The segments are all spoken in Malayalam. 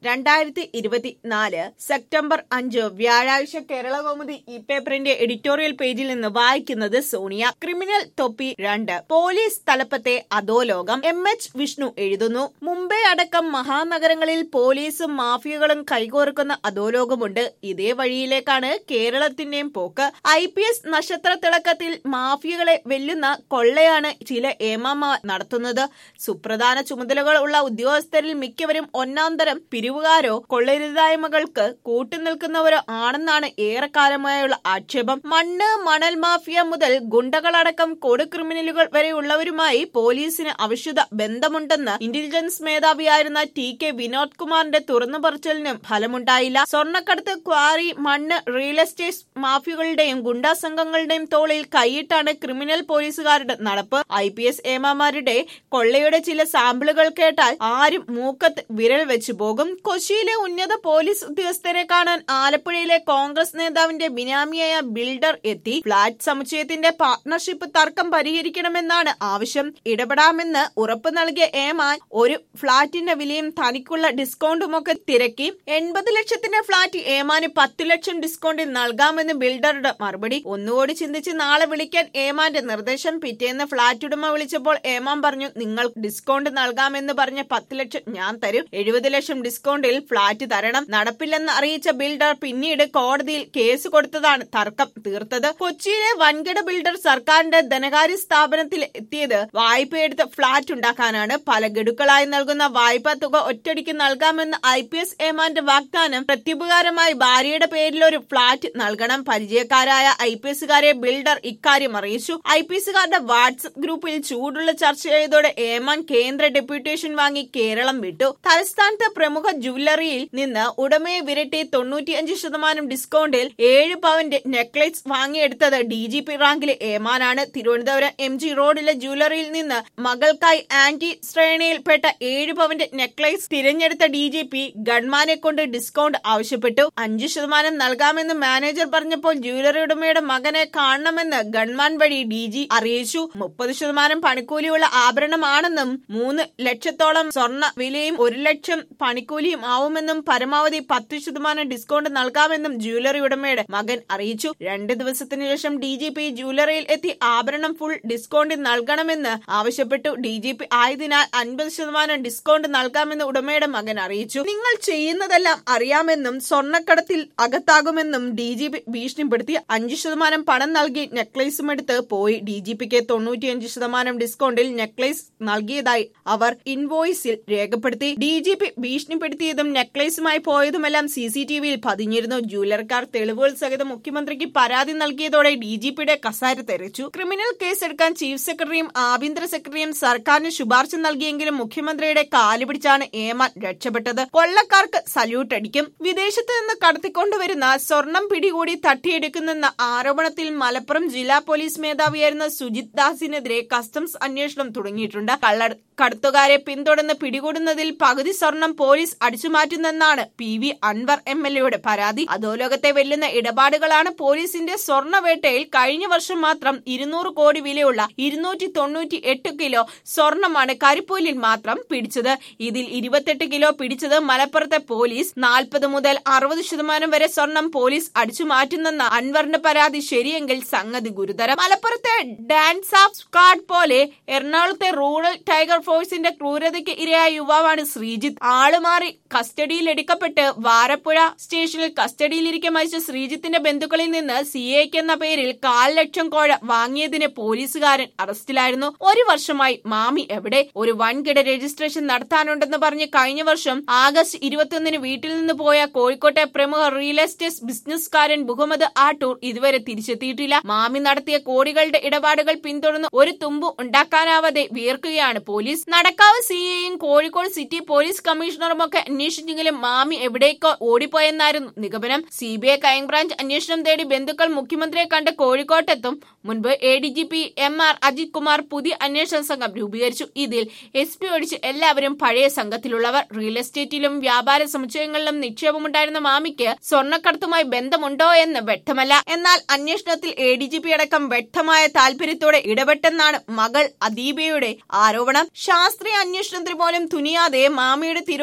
രണ്ടായിരത്തി ഇരുപത്തിനാല് സെപ്റ്റംബർ അഞ്ച് വ്യാഴാഴ്ച കേരള കൗമുദി ഈ പേപ്പറിന്റെ എഡിറ്റോറിയൽ പേജിൽ നിന്ന് വായിക്കുന്നത് സോണിയ ക്രിമിനൽ തൊപ്പി രണ്ട് പോലീസ് തലപ്പത്തെ അധോലോകം എം എച്ച് വിഷ്ണു എഴുതുന്നു മുംബൈ അടക്കം മഹാനഗരങ്ങളിൽ പോലീസും മാഫിയകളും കൈകോർക്കുന്ന അധോലോകമുണ്ട് ഇതേ വഴിയിലേക്കാണ് കേരളത്തിന്റെയും പോക്ക് ഐ പി എസ് നക്ഷത്ര തിളക്കത്തിൽ മാഫിയകളെ വെല്ലുന്ന കൊള്ളയാണ് ചില ഏമാമ നടത്തുന്നത് സുപ്രധാന ചുമതലകൾ ഉള്ള ഉദ്യോഗസ്ഥരിൽ മിക്കവരും ഒന്നാം തരം പിരിവുകാരോ കൊള്ളരുതായ്മകൾക്ക് കൂട്ടുനിൽക്കുന്നവരോ ആണെന്നാണ് ഏറെക്കാലമായുള്ള ആക്ഷേപം മണ്ണ് മണൽ മാഫിയ മുതൽ ഗുണ്ടകളടക്കം കൊടു ക്രിമിനലുകൾ വരെയുള്ളവരുമായി പോലീസിന് അവിശുദ്ധ ബന്ധമുണ്ടെന്ന് ഇന്റലിജൻസ് മേധാവിയായിരുന്ന ടി കെ വിനോദ് കുമാറിന്റെ തുറന്നു പറച്ചിലിനും ഫലമുണ്ടായില്ല സ്വർണ്ണക്കടത്ത് ക്വാറി മണ്ണ് റിയൽ എസ്റ്റേറ്റ് മാഫിയകളുടെയും ഗുണ്ടാ സംഘങ്ങളുടെയും തോളിൽ കൈയിട്ടാണ് ക്രിമിനൽ പോലീസുകാരുടെ നടപ്പ് ഐ പി എസ് ഏമാമാരുടെ കൊള്ളയുടെ ചില സാമ്പിളുകൾ കേട്ടാൽ ആരും മൂക്കത്ത് വിരൽ വെച്ചു പോകും കൊച്ചിയിലെ ഉന്നത പോലീസ് ഉദ്യോഗസ്ഥരെ കാണാൻ ആലപ്പുഴയിലെ കോൺഗ്രസ് നേതാവിന്റെ ബിനാമിയായ ബിൽഡർ എത്തി ഫ്ളാറ്റ് സമുച്ചയത്തിന്റെ പാർട്ണർഷിപ്പ് തർക്കം പരിഹരിക്കണമെന്നാണ് ആവശ്യം ഇടപെടാമെന്ന് ഉറപ്പ് നൽകിയ ഏമാൻ ഒരു ഫ്ളാറ്റിന്റെ വിലയും തനിക്കുള്ള ഡിസ്കൗണ്ടുമൊക്കെ തിരക്കി എൺപത് ലക്ഷത്തിന്റെ ഫ്ളാറ്റ് ഏമാന് പത്ത് ലക്ഷം ഡിസ്കൗണ്ടിൽ നൽകാമെന്ന് ബിൽഡറുടെ മറുപടി ഒന്നുകൂടി ചിന്തിച്ച് നാളെ വിളിക്കാൻ ഏമാന്റെ നിർദ്ദേശം പിറ്റേന്ന് ഫ്ളാറ്റ് ഉടമ വിളിച്ചപ്പോൾ ഏമാൻ പറഞ്ഞു നിങ്ങൾ ഡിസ്കൗണ്ട് നൽകാമെന്ന് പറഞ്ഞ പത്ത് ലക്ഷം ഞാൻ തരും എഴുപത് ലക്ഷം ഡിസ്കൗണ്ടിൽ ഫ്ളാറ്റ് തരണം നടപ്പില്ലെന്ന് അറിയിച്ച ബിൽഡർ പിന്നീട് കോടതിയിൽ കേസ് കൊടുത്തതാണ് തർക്കം തീർത്തത് കൊച്ചിയിലെ വൻകിട ബിൽഡർ സർക്കാരിന്റെ ധനകാര്യ സ്ഥാപനത്തിൽ എത്തിയത് വായ്പയെടുത്ത് ഫ്ളാറ്റ് ഉണ്ടാക്കാനാണ് പല ഗഡുക്കളായി നൽകുന്ന വായ്പാ തുക ഒറ്റയടിക്ക് നൽകാമെന്ന് ഐ പി എസ് ഏമാന്റെ വാഗ്ദാനം പ്രത്യുപകാരമായി ഭാര്യയുടെ പേരിൽ ഒരു ഫ്ളാറ്റ് നൽകണം പരിചയക്കാരായ ഐ പി എസുകാരെ ബിൽഡർ ഇക്കാര്യം അറിയിച്ചു ഐ പി എസുകാരുടെ വാട്സ്ആപ്പ് ഗ്രൂപ്പിൽ ചൂടുള്ള ചർച്ച ചെയ്തോടെ ഏമാൻ കേന്ദ്ര ഡെപ്യൂട്ടേഷൻ വാങ്ങി കേരളം വിട്ടു തലസ്ഥാനത്തെ പ്രമുഖ ജുവല്ലറിയിൽ നിന്ന് ഉടമയെ വിരട്ടി തൊണ്ണൂറ്റിയഞ്ച് ശതമാനം ഡിസ്കൗണ്ടിൽ ഏഴ് പവന്റെ നെക്ലേസ് വാങ്ങിയെടുത്തത് ഡി ജി പി റാങ്കിലെ ഏമാനാണ് തിരുവനന്തപുരം എം ജി റോഡിലെ ജുവല്ലറിയിൽ നിന്ന് മകൾക്കായി ആന്റി ശ്രേണിയിൽപ്പെട്ട ഏഴ് പവന്റെ നെക്ലേസ് തിരഞ്ഞെടുത്ത ഡി ജി പി ഗൺമാനെ കൊണ്ട് ഡിസ്കൗണ്ട് ആവശ്യപ്പെട്ടു അഞ്ചു ശതമാനം നൽകാമെന്ന് മാനേജർ പറഞ്ഞപ്പോൾ ജുവലറി ഉടമയുടെ മകനെ കാണണമെന്ന് ഗൺമാൻ വഴി ഡി ജി അറിയിച്ചു മുപ്പത് ശതമാനം പണിക്കൂലിയുള്ള ആഭരണമാണെന്നും മൂന്ന് ലക്ഷത്തോളം സ്വർണ്ണ വിലയും ഒരു ലക്ഷം പണിക്കൂലിയും ആവുമെന്നും പരമാവധി പത്ത് ശതമാനം ഡിസ്കൗണ്ട് നൽകാമെന്നും ജുവലറി ഉടമയുടെ മകൻ അറിയിച്ചു രണ്ട് ദിവസത്തിനു ശേഷം ഡി ജി പി ജുവലറിയിൽ എത്തി ആഭരണം ഫുൾ ഡിസ്കൗണ്ടിൽ നൽകണമെന്ന് ആവശ്യപ്പെട്ടു ഡി ജി പി ആയതിനാൽ അൻപത് ശതമാനം ഡിസ്കൗണ്ട് നൽകാമെന്ന് ഉടമയുടെ മകൻ അറിയിച്ചു നിങ്ങൾ ചെയ്യുന്നതെല്ലാം അറിയാമെന്നും സ്വർണ്ണക്കടത്തിൽ അകത്താകുമെന്നും ഡി ജി പി ഭീഷണിപ്പെടുത്തി അഞ്ചു ശതമാനം പണം നൽകി നെക്ലേസും എടുത്ത് പോയി ഡി ജി പിക്ക് തൊണ്ണൂറ്റിയഞ്ച് ശതമാനം ഡിസ്കൗണ്ടിൽ നെക്ലേസ് നൽകിയതായി അവർ ഇൻവോയ്സിൽ രേഖപ്പെടുത്തി ഡി ജി പി ഭീഷണിപ്പെടുത്തിയതും നെക്ലേസുമായി പോയതുമെല്ലാം സി സി ടി വിയിൽ പതിഞ്ഞിരുന്നു ജൂവലർക്കാർ തെളിവുകൾ സഹിതം മുഖ്യമന്ത്രിക്ക് പരാതി നൽകിയതോടെ ഡി ജി പിയുടെ കസാര തെരച്ചു ക്രിമിനൽ കേസെടുക്കാൻ ചീഫ് സെക്രട്ടറിയും ആഭ്യന്തര സെക്രട്ടറിയും സർക്കാരിന് ശുപാർശ നൽകിയെങ്കിലും മുഖ്യമന്ത്രിയുടെ കാല് പിടിച്ചാണ് ഏമാൻ രക്ഷപ്പെട്ടത് കൊള്ളക്കാർക്ക് സല്യൂട്ട് അടിക്കും വിദേശത്ത് നിന്ന് കടത്തിക്കൊണ്ടുവരുന്ന സ്വർണം പിടികൂടി തട്ടിയെടുക്കുന്നെന്ന ആരോപണത്തിൽ മലപ്പുറം ജില്ലാ പോലീസ് മേധാവിയായിരുന്ന സുജിത് ദാസിനെതിരെ കസ്റ്റംസ് അന്വേഷണം തുടങ്ങിയിട്ടുണ്ട് കള്ള കടത്തുകാരെ പിന്തുടർന്ന് പിടികൂടുന്നതിൽ പകുതി സ്വർണം പോലീസ് അടിച്ചുമാറ്റുന്നെന്നാണ് P V Anvar M L എയുടെ പരാതി അധോലോകത്തെ വെല്ലുന്ന ഇടപാടുകളാണ് പോലീസിന്റെ സ്വർണ്ണവേട്ടയിൽ കഴിഞ്ഞ വർഷം മാത്രം ഇരുന്നൂറ് കോടി വിലയുള്ള ഇരുന്നൂറ്റി തൊണ്ണൂറ്റി എട്ട് കിലോ സ്വർണമാണ് കരിപ്പൂലിൽ മാത്രം പിടിച്ചത് ഇതിൽ ഇരുപത്തെട്ട് കിലോ പിടിച്ചത് മലപ്പുറത്തെ പോലീസ് നാൽപ്പത് മുതൽ അറുപത് ശതമാനം വരെ സ്വർണം പോലീസ് അടിച്ചു മാറ്റുന്നെന്ന അൻവറിന്റെ പരാതി ശരിയെങ്കിൽ സംഗതി ഗുരുതരം മലപ്പുറത്തെ ഡാൻസ് ഓഫ് സ്ക്വാഡ് പോലെ എറണാകുളത്തെ റൂറൽ ടൈഗർ ഫോഴ്സിന്റെ ക്രൂരതയ്ക്ക് ഇരയായ യുവാവാണ് ശ്രീജിത്ത് ആളുമാറി കസ്റ്റഡിയിൽ എടുക്കപ്പെട്ട് വാരപ്പുഴ സ്റ്റേഷനിൽ കസ്റ്റഡിയിലിരിക്കെ മരിച്ച ശ്രീജിത്തിന്റെ ബന്ധുക്കളിൽ നിന്ന് സി എക്ക് എന്ന പേരിൽ കാൽ ലക്ഷം കോഴ വാങ്ങിയതിന് പോലീസുകാരൻ അറസ്റ്റിലായിരുന്നു ഒരു വർഷമായി മാമി എവിടെ ഒരു വൻകിട രജിസ്ട്രേഷൻ നടത്താനുണ്ടെന്ന് പറഞ്ഞ് കഴിഞ്ഞ വർഷം ആഗസ്റ്റ് ഇരുപത്തിയൊന്നിന് വീട്ടിൽ നിന്ന് പോയ കോഴിക്കോട്ടെ പ്രമുഖ റിയൽ എസ്റ്റേറ്റ് ബിസിനസ്സുകാരൻ മുഹമ്മദ് ആട്ടൂർ ഇതുവരെ തിരിച്ചെത്തിയിട്ടില്ല മാമി നടത്തിയ കോടികളുടെ ഇടപാടുകൾ പിന്തുടർന്ന് ഒരു തുമ്പ് ഉണ്ടാക്കാനാവാതെ വിയർക്കുകയാണ് പോലീസ് നടക്കാവ് സിഐയും കോഴിക്കോട് സിറ്റി പോലീസ് കമ്മീഷണറുമൊക്കെ അന്വേഷിച്ചെങ്കിലും മാമി എവിടേക്കോ ഓടിപ്പോയെന്നായിരുന്നു നിഗമനം സി ബി ഐ ക്രൈംബ്രാഞ്ച് അന്വേഷണം തേടി ബന്ധുക്കൾ മുഖ്യമന്ത്രിയെ കണ്ട് കോഴിക്കോട്ടെത്തും മുൻപ് A D G P M R Ajith Kumar പുതിയ അന്വേഷണ സംഘം രൂപീകരിച്ചു ഇതിൽ എസ് പി ഒഴിച്ച് എല്ലാവരും പഴയ സംഘത്തിലുള്ളവർ റിയൽ എസ്റ്റേറ്റിലും വ്യാപാര സമുച്ചയങ്ങളിലും നിക്ഷേപമുണ്ടായിരുന്ന മാമിക്ക് സ്വർണ്ണക്കടത്തുമായി ബന്ധമുണ്ടോ എന്ന് വ്യക്തമല്ല എന്നാൽ അന്വേഷണത്തിൽ എ ഡി ജി പി അടക്കം വ്യക്തമായ താല്പര്യത്തോടെ ഇടപെട്ടെന്നാണ് മകൾ അദീബയുടെ ആരോപണം ശാസ്ത്രീയ അന്വേഷണത്തിന് പോലും തുനിയാതെ മാമിയുടെ തിരോധാനം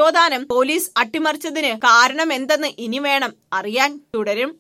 പോലീസ് അട്ടിമറിച്ചതിന് കാരണം എന്തെന്ന് ഇനി വേണം അറിയാൻ തുടരും